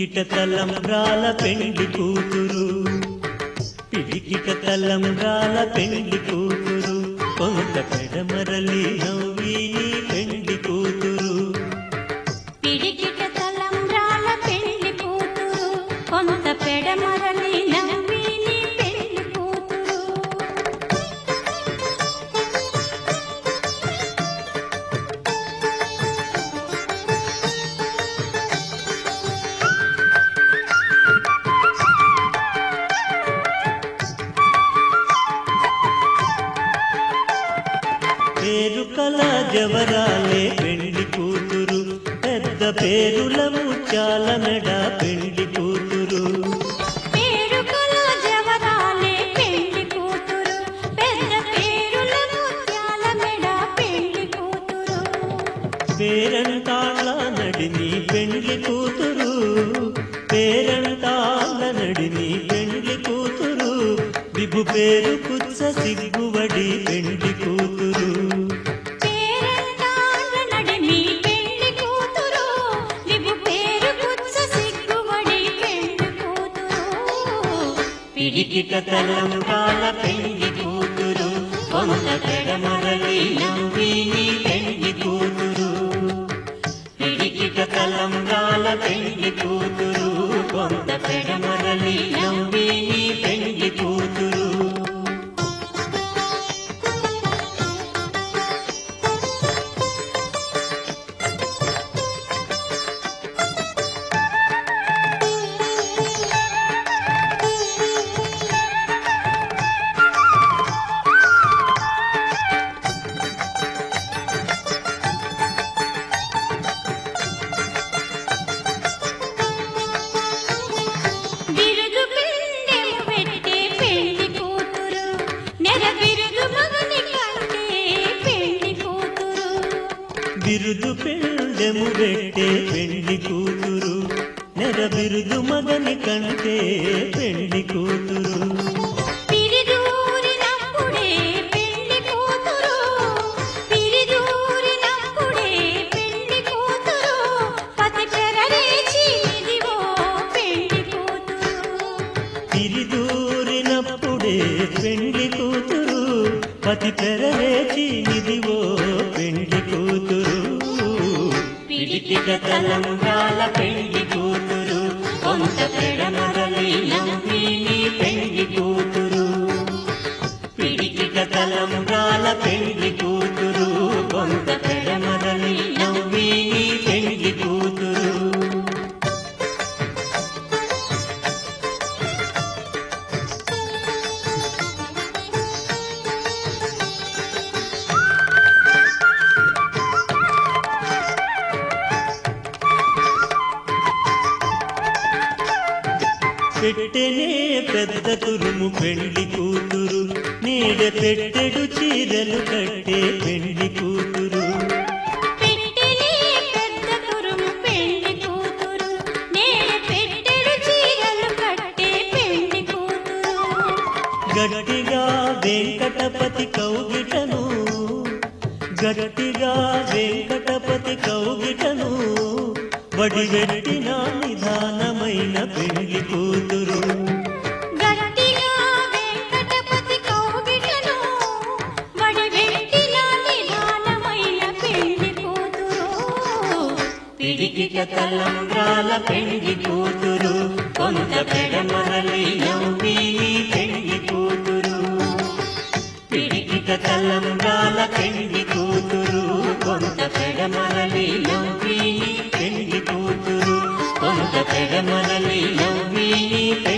పిడికిట తలంబ్రాల పెండి కూతురు పిడికిట తలంబ్రాల పెండి కూతురు కొంత పెడమరలి నవ్వి నీ పెండి కూతురు పిడికిట తలంబ్రాల పెళ్లి కూతురు కొంత పెడమరలి నవ్వి నీ పెళ్లి కూతురు పేరు కల జవరాలే పెండి కూతురు పెద్ద పేరుల ముత్యాల మెడ పెండి కూతురు పేరుకుల జవరాలే పెళ్లి కూతురు పెద్ద పేరుల ముత్యాల మెడ పెళ్లి కూతురు పేరంటాళ్ళ నడిని పెండ్లి కూతురు పేరంటాళ్ళ నడిని పెండ్లి కూతురు విభు పేరు కుచ్చ సిగ్గువడి పెండ్లి కూతురు పేరంటాళ్ళ నడిమి పెళ్లి కూతురు విభు పేరు కుచ్చ సిగ్గుబడి పెళ్లి కూతురు పిడికిట తలంకాల పెండ్లి కూతురు కొంత పెడమరలి నవ్వి నీ పెండ్లి కూతురు పిడికిట తలంకాల పెండ్లి కూతురు కొంత పెడమరలి నవ్వి నీ పెండ్లి కూతురు బిరుదు పిండెము పెట్టే పెళ్లి కూతురు నెర బిరుదు మగని కంటే పెళ్లి కూతురు బిరుదు పెళ్ళెము పెట్టే పెళ్లి కూతురు నెర బిరుదు మగని కంటే పెళ్లి కూతురు పిరిదూరినప్పుడే పెళ్లి కూతురు పిరిదూరినప్పుడే పెళ్లి కూతురు పతి పెరరేచి ఇదిగో పెళ్లి కూతురు తిరిదూరినప్పుడే పెళ్లి కూతురు పతి పెరవేచి నిదివో పెళ్లి కూతురు పిడికిట తలంగాల పెళ్లి కూతురు కొంత పెడమరలి నవ్వి నీ పెళ్లి కూతురు పిడికిట తలంగాల పెళ్లి కూతురు కొంత పెడమరలి నవ్వి నీ పెళ్లి కూతురు పెట్టెనే పెద్ద తురుము పెళ్లి కూతురు నీడ పెట్టెడు చీరలు కట్టే పెళ్లి కూతురు పెట్టెలే పెద్ద తురుము పెళ్లి కూతురు నేడు పెట్టెడు చీరలు కట్టే పెళ్లి కూతురు గట్టిగా వెంకటపతి కౌగిటను గట్టిగా వెంకటపతి కౌగిటను వడివెట్టిన నిదానమైన పెళ్లి కూతురు గట్టిగా వెంకటపతి కౌగిటను వడివెట్టిన నిదానమైన పెళ్లి కూతురు పిడికిట తలంబ్రాల పెళ్లి కూతురు కొంత పెడమరలి నవ్వి నీ పెళ్లి కూతురు పిడికిట తలంబ్రాల పెళ్లి కూతురు కొంత పెడమరలి నవ్వి నీ పెళ్లి కూతురు కొంత పెడమరలి నవ్వి నీ పెళ్లి